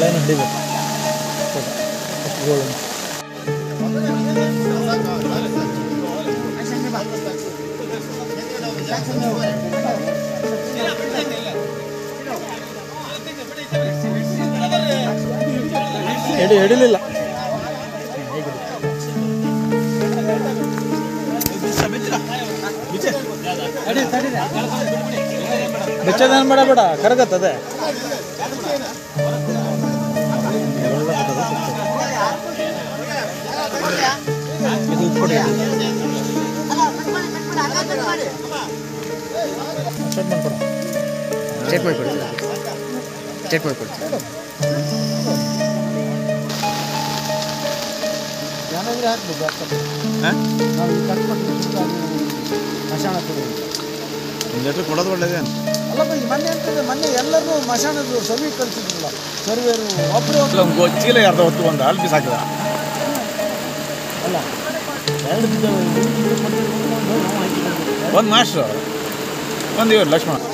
ಕಳೆಯನ್ನು ಹಿಡಿಬೇಕು ಅಷ್ಟು ಗೋಳು ಹಿಡಿ ಹಿಡಿಲಿಲ್ಲ ಬೆಚ್ಚದೇನು ಬೇಡ ಬೇಡ ಕರಗತ್ತದೆ ಇದು ಕೊಡಿ ಸ್ಟಾರ್ಟ್ ಮಾಡ್ಕೊಡ ಚೆಕ್ ಮಾಡಿಕೊಡಿ ಚೆಕ್ ಮಾಡಿಕೊಡಿ ಏನಾದ್ರೆ ಹಾಕ್ಬೋದು ಹಾಕ್ತಾರೆ ನಾವು ಈ ಕಟ್ ಕೊಟ್ಟು ಮಶಾಣ ಕೊಡಿ ಒಂದು ಲೀಟ್ರ್ ಕೊಡೋದು ಒಳ್ಳೇದೇನು ಅಲ್ಲಪ್ಪ ಈ ಮೊನ್ನೆ ಅಂತಂದ್ರೆ ಮೊನ್ನೆ ಎಲ್ಲರೂ ಮಶಾಣದ ಸವಿ ಕಲ್ಸಿದ್ರಲ್ಲ ಸರ್ವೇರು ಒಬ್ಬರು ಒಂದು ಗೊಚ್ಚಿಲ್ಲ ಅರ್ಧ ಹೊತ್ತು ಒಂದು ಹಾಲು ಪೀಸ್ ಹಾಕಿದ ಅಲ್ಲ ಎರಡು ಒಂದು ಮಾಸ್ಟ್ರು ಒಂದು ಇವ್ರು ಲಕ್ಷ್ಮಣ